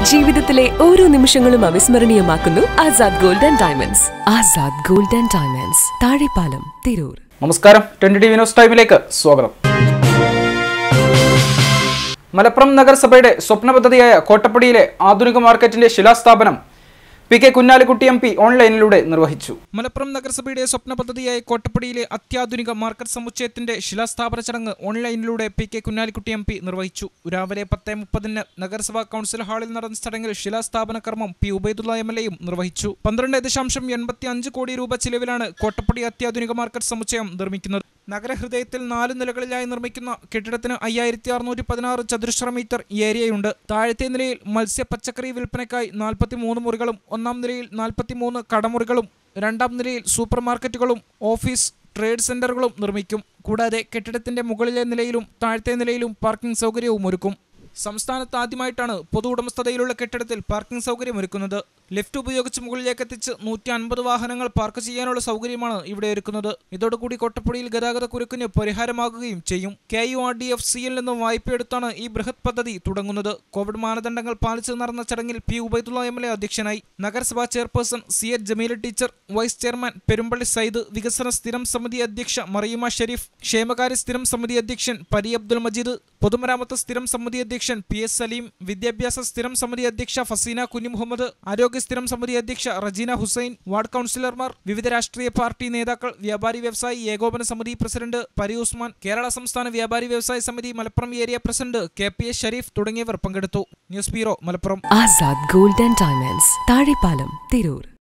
ജീവിതത്തിലെ ഓരോ നിമിഷങ്ങളും അവിസ്മരണീയമാക്കുന്നു Azad gold and diamonds Azad gold and diamonds Thazhepalam Tirur നമസ്കാരം ട്വന്റി ടി വി ന്യൂസ് ടൈമിലേക്ക് സ്വാഗതം മലപ്പുറം നഗരസഭയുടെ സ്വപ്ന പദ്ധതിയായ കോട്ടപ്പടിയിലെ ആധുനിക മാർക്കറ്റിന്റെ ശിലാസ്ഥാപനം P K Kunhalikutty M P ഓൺലൈനിലൂടെ നിർവഹിച്ചു മലപ്പുറം നഗരസഭയുടെ സ്വപ്ന പദ്ധതിയായ കോട്ടപ്പടിയിലെ അത്യാധുനിക മാർക്കറ്റ് സമുച്ചയത്തിന്റെ ശിലാസ്ഥാപന ചടങ്ങ് ഓൺലൈനിലൂടെ P K Kunhalikutty M P നിർവഹിച്ചു രാവിലെ പത്ത് മുപ്പതിന് നഗരസഭാ കൗൺസിൽ ഹാളിൽ നടന്ന ചടങ്ങിൽ ശിലാസ്ഥാപന കർമ്മം പി ഉബൈദുള്ള എം എൽ എയും നിർവഹിച്ചു പന്ത്രണ്ട് ദശാംശം എൺപത്തി അഞ്ച് കോടി രൂപ ചിലവിലാണ് കോട്ടപ്പടി അത്യാധുനിക മാർക്കറ്റ് സമുച്ചയം നിർമ്മിക്കുന്നത് നഗരഹൃദയത്തിൽ നാല് നിലകളിലായി നിർമ്മിക്കുന്ന കെട്ടിടത്തിന് അയ്യായിരത്തി അറുന്നൂറ്റി പതിനാറ് ചതുരശ്ര മീറ്റർ ഏരിയയുണ്ട് താഴത്തെ നിലയിൽ മത്സ്യ പച്ചക്കറി വിൽപ്പനയ്ക്കായി നാൽപ്പത്തി മൂന്ന് മുറികളും ഒന്നാം നിലയിൽ നാൽപ്പത്തി മൂന്ന് കടമുറികളും രണ്ടാം നിലയിൽ സൂപ്പർ മാർക്കറ്റുകളും ഓഫീസ് ട്രേഡ് സെന്ററുകളും നിർമ്മിക്കും കൂടാതെ കെട്ടിടത്തിന്റെ മുകളിലെ നിലയിലും താഴത്തെ നിലയിലും പാർക്കിംഗ് സൗകര്യവും ഒരുക്കും സംസ്ഥാനത്ത് ആദ്യമായിട്ടാണ് പൊതു ഉടമസ്ഥതയിലുള്ള കെട്ടിടത്തിൽ പാർക്കിംഗ് സൗകര്യം ഒരുക്കുന്നത് ലിഫ്റ്റ് ഉപയോഗിച്ച് മുകളിലേക്ക് എത്തിച്ച് നൂറ്റി അൻപത് വാഹനങ്ങൾ പാർക്ക് ചെയ്യാനുള്ള സൗകര്യമാണ് ഇവിടെ ഒരുക്കുന്നത് ഇതോടുകൂടി കൊട്ടപ്പടിയിൽ ഗതാഗത കുരുക്കിന് പരിഹാരമാകുകയും ചെയ്യും K U R D F സിയിൽ നിന്നും വായ്പയെടുത്താണ് ഈ ബൃഹത് പദ്ധതി തുടങ്ങുന്നത് കോവിഡ് മാനദണ്ഡങ്ങൾ പാലിച്ച് നടന്ന ചടങ്ങിൽ P Ubaidulla M L A അധ്യക്ഷനായി നഗരസഭാ chairperson C H Jameela teacher vice chairman Perumpally Sayyid വികസന സ്ഥിരം സമിതി അധ്യക്ഷ മറിയുമ ഷെരീഫ് ക്ഷേമകാര്യ സ്ഥിരം സമിതി അധ്യക്ഷൻ പരി അബ്ദുൽ മജീദ് പൊതുമരാമത്ത് സ്ഥിരം സമിതി അധ്യക്ഷൻ പി എസ് സലീം വിദ്യാഭ്യാസ സ്ഥിരം സമിതി അധ്യക്ഷ ഫസീന കുഞ്ഞു മുഹമ്മദ് ആരോഗ്യ സ്ഥിരം സമിതി അധ്യക്ഷ റജീന ഹുസൈൻ വാർഡ് കൗൺസിലർമാർ വിവിധ രാഷ്ട്രീയ പാർട്ടി നേതാക്കൾ വ്യാപാരി വ്യവസായി ഏകോപന സമിതി പ്രസിഡന്റ് പരി ഉസ്മാൻ കേരള സംസ്ഥാന വ്യാപാരി വ്യവസായ സമിതി Malappuram area president K P S Sharif തുടങ്ങിയവർ പങ്കെടുത്തു news bureau Malappuram Azad gold and diamonds Thazhepalam Tirur